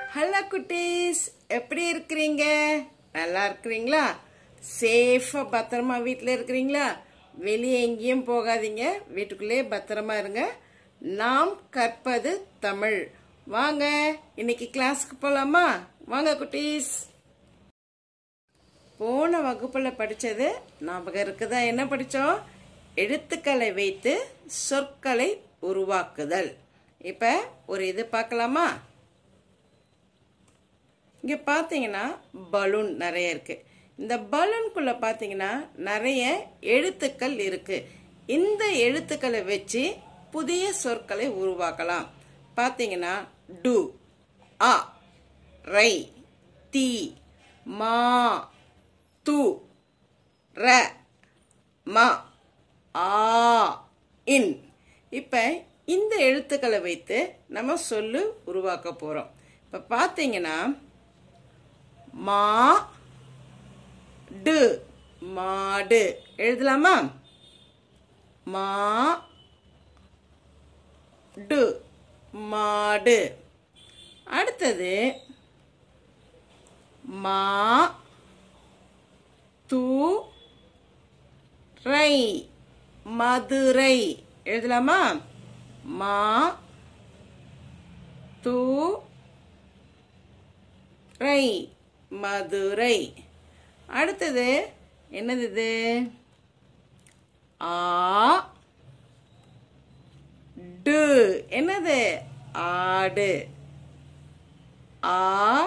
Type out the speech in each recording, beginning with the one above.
hello குட்டீஸ் எப்படி இருக்கிறீங்க நல்லா இருக்கிறீங்களா சேஃபாக பத்திரமா வீட்டில் இருக்கிறீங்களா வெளியே எங்கேயும் போகாதீங்க வீட்டுக்குள்ளே பத்திரமா இருங்க நாம் கற்பது தமிழ் வாங்க இன்னைக்கு கிளாஸ்க்கு போகலாமா வாங்க குட்டீஸ் போன வகுப்புல படிச்சது ஞாபகம் இருக்குதா என்ன படிச்சோம் எழுத்துக்களை வைத்து சொற்களை உருவாக்குதல் இப்ப ஒரு இது பார்க்கலாமா இங்க பாத்தீங்கன்னா பலூன் நிறைய இருக்கு இந்த பலூன்குள்ள பாத்தீங்கன்னா நிறைய எழுத்துக்கள் இருக்கு இந்த எழுத்துக்களை வச்சு புதிய சொற்களை உருவாக்கலாம் பாத்தீங்கன்னா டு அ ரை தி மா து ர ம ஆ இன் இப்போ இந்த எழுத்துக்களை வைத்து நம்ம சொல்லு உருவாக்க போகிறோம் இப்போ பார்த்தீங்கன்னா மா டு மாடு எழுதலாமா மா டு மாடு அடுத்தது மா து ரை மதுரை எழுதலாமா மா து ரை மதுரை அடுத்தது என்னது இது ஆ டு என்னது ஆடு ஆ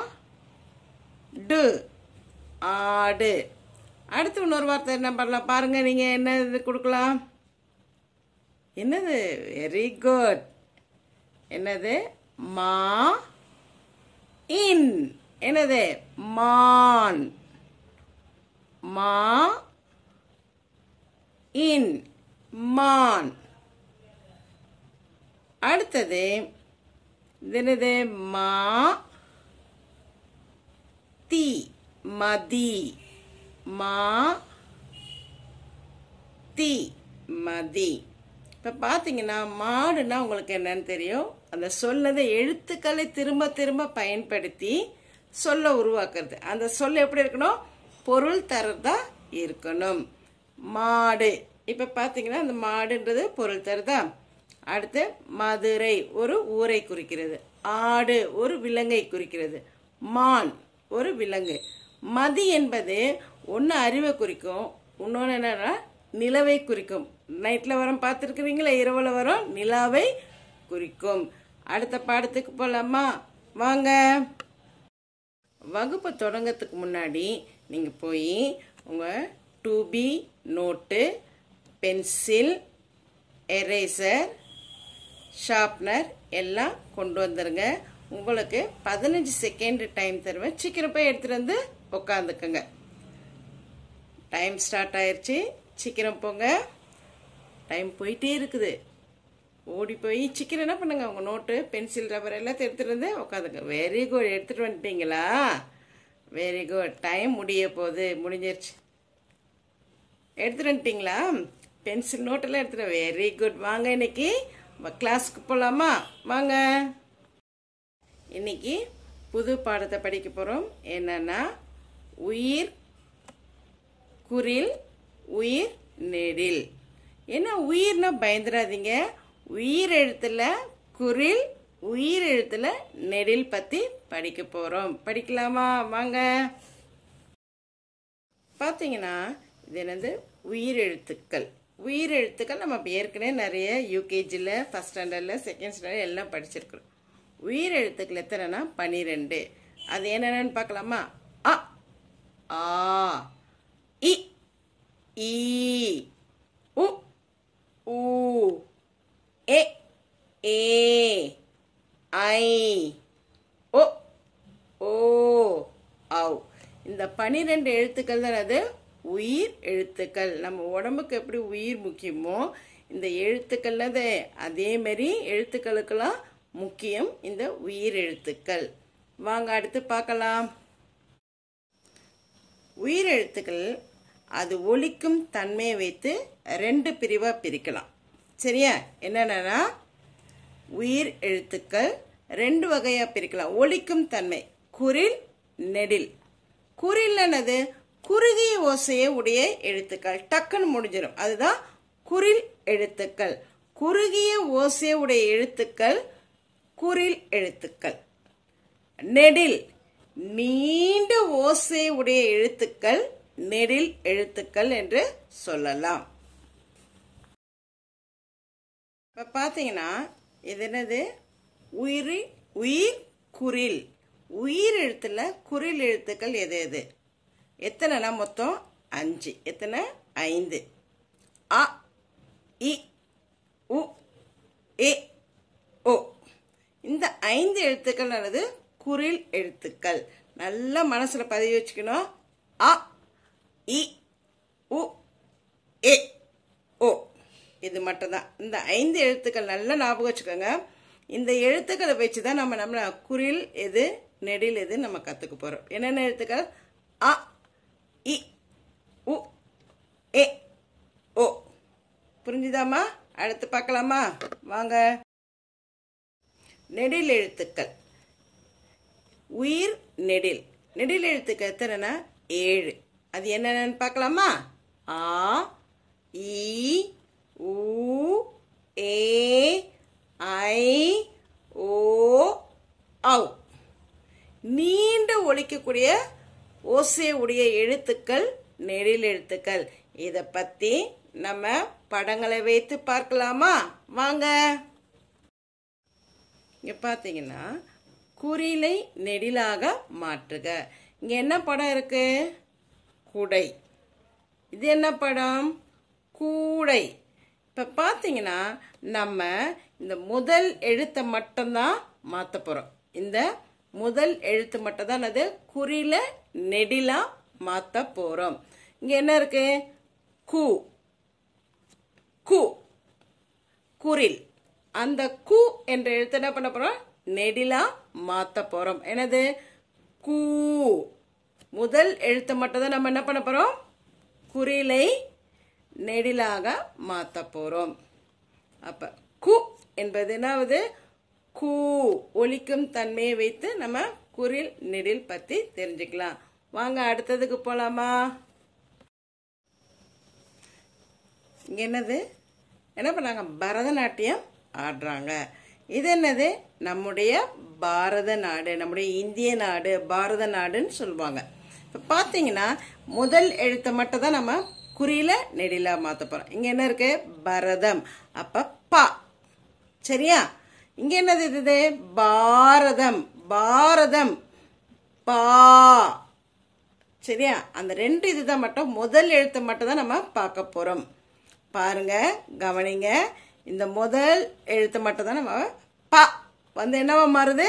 டு ஆடு அடுத்து இன்னொரு வார்த்தை என்ன பண்ணலாம் பாருங்க நீங்க என்ன இது கொடுக்கலாம் என்னது வெரி குட் என்னது மா இன் என்னது மான் மா இன் மான் அடுத்தது இது என்னது மா தி மதி மா தி மதி இப்போ பார்த்தீங்கன்னா மாடுனா உங்களுக்கு என்னன்னு தெரியும் அந்த சொல்லதை எழுத்துக்களை திரும்ப திரும்ப பயன்படுத்தி சொல்ல உருவாக்குறது அந்த சொல்ல எப்படி இருக்கணும் பொருள் தரதா இருக்கணும் மாடு இப்போ பார்த்தீங்கன்னா அந்த மாடுன்றது பொருள் தருதா அடுத்து மதுரை ஒரு ஊரை குறிக்கிறது ஆடு ஒரு விலங்கை குறிக்கிறது மான் ஒரு விலங்கு மதி என்பது ஒன்று அறிவை குறிக்கும் இன்னொன்று என்னன்னா நிலவை குறிக்கும் நைட்டில் வரும் பார்த்துருக்குறீங்களா இரவில் வரும் நிலாவை குறிக்கும் அடுத்த பாடத்துக்கு போகலாமா வாங்க வகுப்பு தொடங்கறதுக்கு முன்னாடி நீங்கள் போய் உங்கள் two B note pencil eraser sharpener எல்லாம் கொண்டு வந்துருங்க உங்களுக்கு பதினஞ்சு செகண்ட் டைம் தருவேன் சீக்கிரம் போய் எடுத்துகிட்டு வந்து உட்காந்துக்குங்க டைம் ஸ்டார்ட் ஆயிடுச்சு சீக்கிரம் போங்க டைம் போயிட்டே இருக்குது ஓடி போய் சீக்கிரம் என்ன பண்ணுங்க உங்கள் நோட்டு பென்சில் ரப்பர் எல்லாத்தையும் எடுத்துகிட்டு வந்து உட்காந்துங்க வெரி குட் எடுத்துகிட்டு வந்துட்டீங்களா வெரி குட் டைம் முடிய போகுது முடிஞ்சிருச்சு எடுத்துகிட்டு வந்துட்டீங்களா பென்சில் நோட்டெல்லாம் எடுத்துகிட்டு வெரி குட் வாங்க இன்னைக்கு கிளாஸ்க்கு போகலாமா வாங்க இன்னைக்கு புது பாடத்தை படிக்க போகிறோம் என்னன்னா உயிர் குரில் உயிர் நெடில் என்ன உயிர்னா பயந்துடாதீங்க உயிர் எழுத்துல குரில் உயிர் எழுத்துல நெடில் பத்தி படிக்க போறோம் படிக்கலாமா வாங்க பார்த்தீங்கன்னா இது என்னது உயிர் எழுத்துக்கள் உயிர் எழுத்துக்கள் நம்ம ஏற்கனவே நிறைய யூகேஜியில் ஃபஸ்ட் ஸ்டாண்டர்டில் செகண்ட் ஸ்டாண்டர்ட் எல்லாம் படிச்சிருக்கிறோம் உயிர் எழுத்துக்கள் எத்தனைனா பனிரெண்டு அது என்னென்னு பார்க்கலாமா அ ஆ இ ஈ உ ஊ எ ஏ ஐ ஓ ஓ ஔ இந்த பனிரெண்டு எழுத்துக்கள் தான் அது உயிர் எழுத்துக்கள் நம்ம உடம்புக்கு எப்படி உயிர் முக்கியமோ இந்த எழுத்துக்கள்னது அதே மாதிரி எழுத்துக்களுக்கெல்லாம் முக்கியம் இந்த உயிர் எழுத்துக்கள் வாங்க அடுத்து பார்க்கலாம் உயிர் எழுத்துக்கள் அது ஒலிக்கும் தன்மையை வைத்து ரெண்டு பிரிவாக பிரிக்கலாம் சரியா என்னென்னா உயிர் எழுத்துக்கள் ரெண்டு வகையாக பிரிக்கலாம் ஒலிக்கும் தன்மை குரில் நெடில் குரில் என்னது குறுகிய ஓசையை உடைய எழுத்துக்கள் டக்குன்னு முடிஞ்சிடும் அதுதான் குரில் எழுத்துக்கள் குறுகிய ஓசையை உடைய எழுத்துக்கள் குரில் எழுத்துக்கள் நெடில் நீண்ட ஓசை உடைய எழுத்துக்கள் நெடில் எழுத்துக்கள் என்று சொல்லலாம் இப்போ பார்த்தீங்கன்னா இது என்னது உயிரி உயிர் குரில் உயிர் எழுத்துல குரில் எழுத்துக்கள் எது எது எத்தனைனா மொத்தம் அஞ்சு எத்தனை ஐந்து அ இ உ ஏ ஓ இந்த ஐந்து எழுத்துக்கள் அல்லது குரில் எழுத்துக்கள் நல்லா மனசுல பதிவு வச்சுக்கணும் அ இ உ ஏ ஓ இது மட்டும்தான் இந்த ஐந்து எழுத்துக்கள் நல்லா ஞாபகம் வச்சுக்கோங்க இந்த எழுத்துக்களை வச்சு தான் நம்ம நம்ம குரில் எது நெடில் எது நம்ம கற்றுக்க போகிறோம் என்னென்ன எழுத்துக்கள் அ இ உ ஏ ஓ புரிஞ்சுதாம்மா அடுத்து பார்க்கலாமா வாங்க நெடில் எழுத்துக்கள் உயிர் நெடில் நெடில் எழுத்துக்கள் எத்தனைனா ஏழு அது என்னென்னு பார்க்கலாமா ஆ இ உ ஏ ஐ ஓ ஔ நீண்ட ஒலிக்கக்கூடிய ஓசையுடைய எழுத்துக்கள் நெடில் எழுத்துக்கள் இதை பற்றி நம்ம படங்களை வைத்து பார்க்கலாமா வாங்க இங்கே பார்த்தீங்கன்னா குறிலை நெடிலாக மாற்றுக இங்கே என்ன படம் இருக்கு குடை இது என்ன படம் கூடை இப்போ பார்த்தீங்கன்னா நம்ம இந்த முதல் எழுத்தை மட்டும்தான் மாற்ற போகிறோம் இந்த முதல் எழுத்து மட்டும் தான் அது குறில நெடிலா மாற்ற போகிறோம் இங்கே என்ன இருக்கு கு கு குரில் அந்த கு என்ற எழுத்து என்ன பண்ண போறோம் நெடிலா மாத்த போறோம் என்னது கூ முதல் எழுத்து மட்டும் தான் நம்ம என்ன பண்ண போறோம் குறிலை நெடிலாக மாத்த போறோம் அப்ப கு என்பது என்னாவது கூ ஒலிக்கும் தன்மையை வைத்து நம்ம குரில் நெடில் பத்தி தெரிஞ்சுக்கலாம் வாங்க அடுத்ததுக்கு போலாமா இங்க என்னது என்ன பண்ணாங்க பரதநாட்டியம் ஆடுறாங்க இது என்னது நம்முடைய பாரத நாடு நம்முடைய இந்திய நாடு பாரத நாடுன்னு சொல்லுவாங்க இப்போ பார்த்தீங்கன்னா முதல் எழுத்தை மட்டும் தான் நம்ம குறியில நெடிலா மாற்ற போகிறோம் இங்கே என்ன இருக்கு பரதம் அப்போ பா சரியா இங்கே என்னது இது பாரதம் பாரதம் பா சரியா அந்த ரெண்டு இதுதான் மட்டும் முதல் எழுத்தை மட்டும் தான் நம்ம பார்க்க போகிறோம் பாருங்க கவனிங்க இந்த முதல் எழுத்து மட்டும் தான் நம்ம பா வந்து என்னவா மாறுது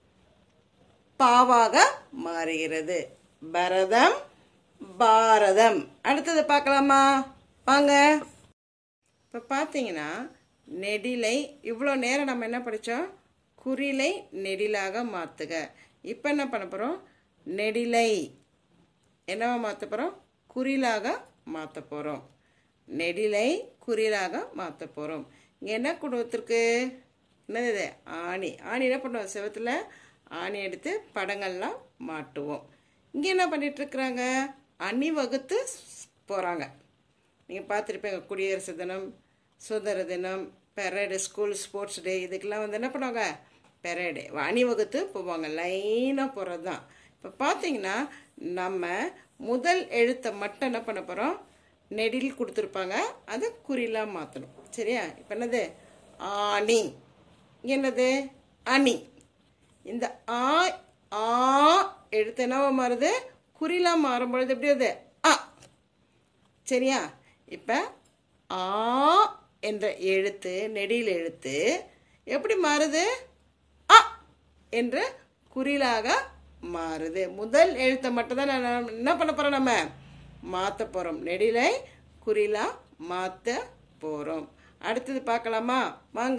பாவாக மாறுகிறது பரதம் பாரதம் அடுத்தது பார்க்கலாமா வாங்க இப்போ பார்த்தீங்கன்னா நெடிலை இவ்வளோ நேரம் நம்ம என்ன படித்தோம் குறிலை நெடிலாக மாற்றுக இப்போ என்ன பண்ண போகிறோம் நெடிலை என்னவா மாற்ற போகிறோம் குறிலாக மாற்ற போகிறோம் நெடிலை குறிலாக மாற்ற போகிறோம் இங்கே என்ன கொடுத்துருக்கு என்னது இது ஆணி ஆணி என்ன பண்ணுவோம் செவத்தில் ஆணி எடுத்து படங்கள்லாம் மாட்டுவோம் இங்கே என்ன பண்ணிட்டு இருக்கிறாங்க அணிவகுத்து போகிறாங்க நீங்கள் பார்த்துருப்பீங்க குடியரசு தினம் சுதந்திர தினம் பெரேடு ஸ்கூல் ஸ்போர்ட்ஸ் டே இதுக்கெல்லாம் வந்து என்ன பண்ணுவாங்க பெரேடு அணிவகுத்து போவாங்க லைனாக போகிறது தான் இப்போ பார்த்தீங்கன்னா நம்ம முதல் எழுத்தை மட்டும் என்ன பண்ண போகிறோம் நெடில் கொடுத்துருப்பாங்க அதை குறிலாக மாற்றணும் சரியா இப்போ என்னது ஆணி என்னது அணி இந்த ஆ ஆ எழுத்து என்னவா மாறுது குறிலா மாறும் பொழுது எப்படி வருது அ சரியா இப்போ ஆ என்ற எழுத்து நெடியில் எழுத்து எப்படி மாறுது அ என்ற குறிலாக மாறுது முதல் எழுத்தை மட்டும் தான் நான் என்ன பண்ண போறோம் நம்ம மாற்ற போறோம் நெடிலை குறிலா மாற்ற போறோம் அடுத்தது பார்க்கலாமா வாங்க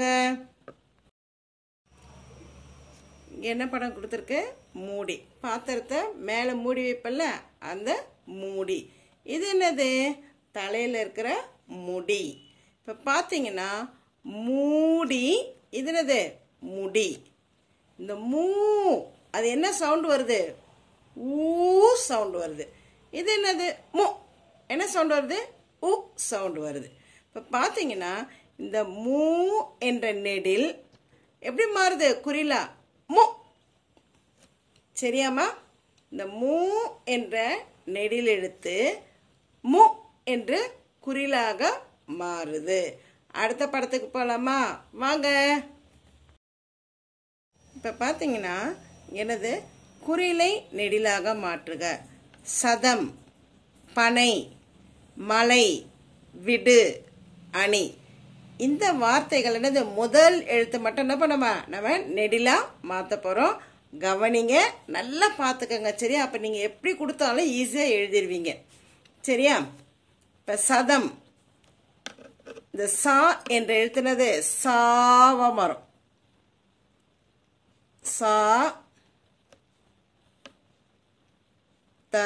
இங்க என்ன படம் கொடுத்துருக்கு மூடி பாத்திரத்தை மேலே மூடி வைப்பல்ல அந்த மூடி இது என்னது தலையில் இருக்கிற முடி இப்போ பார்த்தீங்கன்னா மூடி இது என்னது முடி இந்த மூ அது என்ன சவுண்ட் வருது ஊ சவுண்ட் வருது இது என்னது மு என்ன சவுண்ட் வருது உ சவுண்ட் வருது இப்போ பார்த்தீங்கன்னா இந்த மூ என்ற நெடில் எப்படி மாறுது குறிலா மு சரியாம்மா இந்த மூ என்ற நெடில் எழுத்து மு என்று குறிலாக மாறுது அடுத்த படத்துக்கு போகலாமா வாங்க இப்போ பார்த்தீங்கன்னா எனது குறிலை நெடிலாக மாற்றுக சதம் பனை மலை விடு அணி இந்த வார்த்தைகள் என்னது முதல் எழுத்து மட்டும் என்ன பண்ணமா நம்ம நெடிலா மாற்ற போகிறோம் கவனிங்க நல்லா பார்த்துக்கோங்க சரியா அப்போ நீங்கள் எப்படி கொடுத்தாலும் ஈஸியாக எழுதிருவீங்க சரியா இப்போ சதம் இந்த சா என்ற எழுத்துனது சாவ மரம் சா த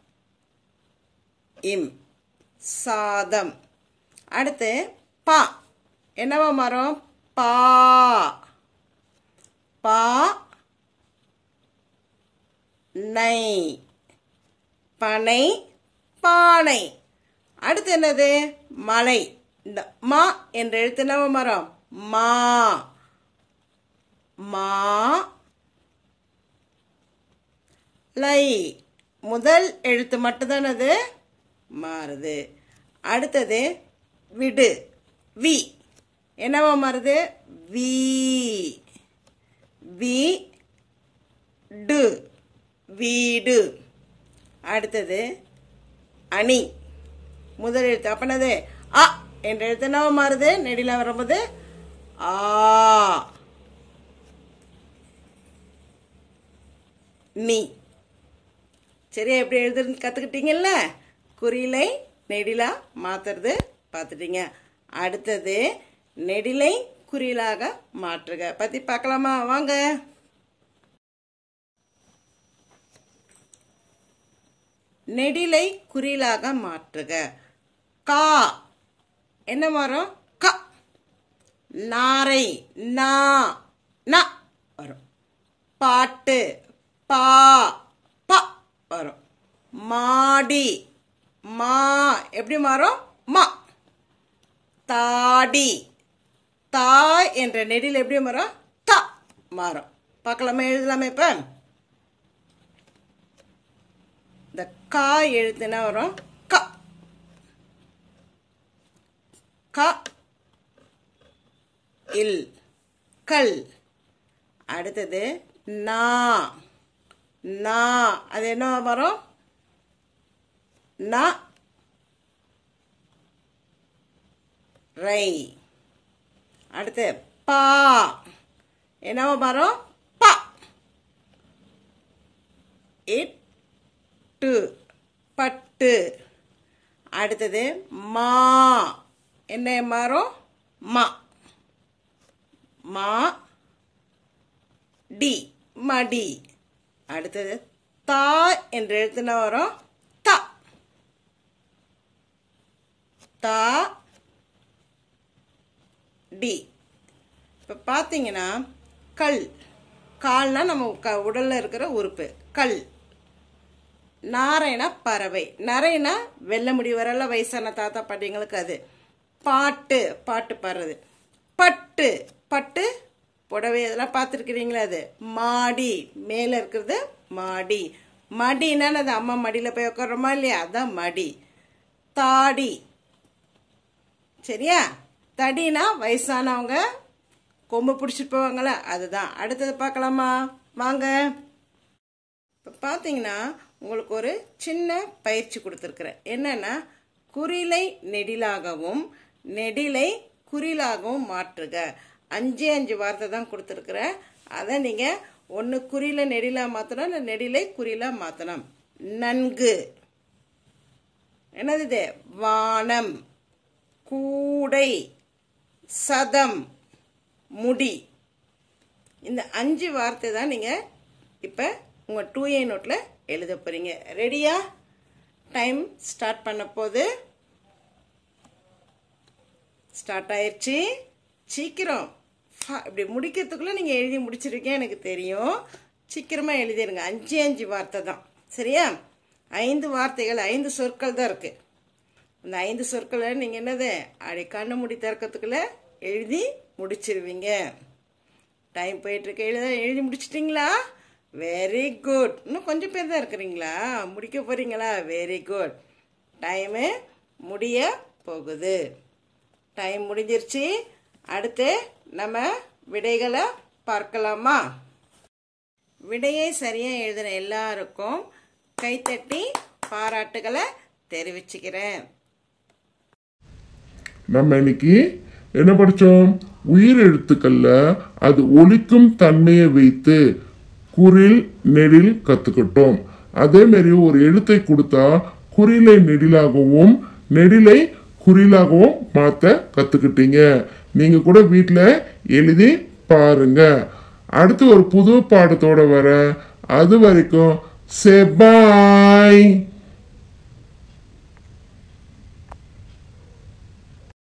இம் சாதம் அடுத்து பா என்னவா மரம் பா பா நை பனை பானை அடுத்து என்னது மலை இந்த மா என்ற எழுத்து என்னவா மரம் மா மா லை முதல் எழுத்து மட்டும்தான் அது மாறுது அடுத்தது விடு வி என்னவா மாறுது வி வி டு வீடு அடுத்தது அணி முதல் எழுத்து அப்பனது அ என்ற எழுத்து என்னவா மாறுது நெடில வரும்போது ஆ நீ சரியா எப்படி எழுதுறது கற்றுக்கிட்டீங்கல்ல குறிலை நெடிலா மாற்றுறது பார்த்துட்டீங்க அடுத்தது நெடிலை குறிலாக மாற்றுக பற்றி பார்க்கலாமா வாங்க நெடிலை குறிலாக மாற்றுக கா என்ன வரும் க நாரை நா ந வரும் பாட்டு பா ப வரும் மாடி மா எப்படி மாறும் மா தாடி தா என்ற நெடில் எப்படி மாறும் த மாறும் பார்க்கலாமா எழுதலாமே இப்போ இந்த கா எழுத்துனா வரும் க க இல் கல் அடுத்தது நா நா அது என்ன வரும் ந ரை அடுத்து பா என்னவா வரும் ப இட்டு பட்டு அடுத்தது மா என்ன மாறும் மா மா டி மடி அடுத்தது தா என்ற எழுத்துனா வரும் த தா டி இப்போ பார்த்தீங்கன்னா கல் கால்னா நம்ம க உடலில் இருக்கிற உறுப்பு கல் நாரைனா பறவை நரைனா வெள்ள முடி வரல வயசான தாத்தா பாட்டிங்களுக்கு அது பாட்டு பாட்டு பாடுறது பட்டு பட்டு புடவை இதெல்லாம் பார்த்துருக்கிறீங்களா அது மாடி மேலே இருக்கிறது மாடி மடினா அது அம்மா மடியில் போய் உட்காரோமா இல்லையா அதான் மடி தாடி சரியா தடினா வயசானவங்க கொம்பு பிடிச்சிட்டு போவாங்களே அதுதான் அடுத்தது பார்க்கலாமா வாங்க இப்போ பார்த்தீங்கன்னா உங்களுக்கு ஒரு சின்ன பயிற்சி கொடுத்துருக்குறேன் என்னன்னா குறிலை நெடிலாகவும் நெடிலை குறிலாகவும் மாற்றுக அஞ்சே அஞ்சு வார்த்தை தான் கொடுத்துருக்குறேன் அதை நீங்கள் ஒன்று குறியில நெடிலா மாற்றணும் இல்லை நெடிலை குறிலா மாற்றணும் நன்கு என்னது இது வானம் கூடை சதம் முடி இந்த அஞ்சு வார்த்தை தான் நீங்கள் இப்போ உங்கள் டூ ஏ நோட்டில் எழுத போகிறீங்க ரெடியா டைம் ஸ்டார்ட் பண்ண போது ஸ்டார்ட் ஆயிடுச்சு சீக்கிரம் ஃபா- இப்படி முடிக்கிறதுக்குள்ளே நீங்கள் எழுதி முடிச்சிருக்கேன் எனக்கு தெரியும் சீக்கிரமாக எழுதிருங்க அஞ்சு அஞ்சு வார்த்தை தான் சரியா ஐந்து வார்த்தைகள் ஐந்து சொற்கள் தான் இருக்குது அந்த ஐந்து சொற்களை நீங்கள் என்னது அப்படி கண்ணை மூடி திறக்கிறதுக்குள்ள எழுதி முடிச்சிருவீங்க டைம் போயிட்டுருக்கு எழுத எழுதி முடிச்சிட்டிங்களா வெரி குட் இன்னும் கொஞ்சம் பேர் தான் இருக்கிறீங்களா முடிக்க போகிறீங்களா வெரி குட் டைமு முடிய போகுது டைம் முடிஞ்சிருச்சு அடுத்து நம்ம விடைகளை பார்க்கலாமா விடையை சரியாக எழுதின எல்லாருக்கும் கைத்தட்டி பாராட்டுகளை தெரிவிச்சுக்கிறேன் நம்ம இன்னைக்கு என்ன படிச்சோம் உயிர் எழுத்துக்கள்ல அது ஒலிக்கும் தன்மையை வைத்து குறில் நெடில் கத்துக்கிட்டோம் அதே மாதிரி ஒரு எழுத்தை கொடுத்தா குறிலை நெடிலாகவும் நெடிலை குறிலாகவும் மாத்த கத்துக்கிட்டீங்க நீங்க கூட வீட்டில் எழுதி பாருங்க அடுத்து ஒரு புது பாடத்தோட வர அது வரைக்கும் சே பாய்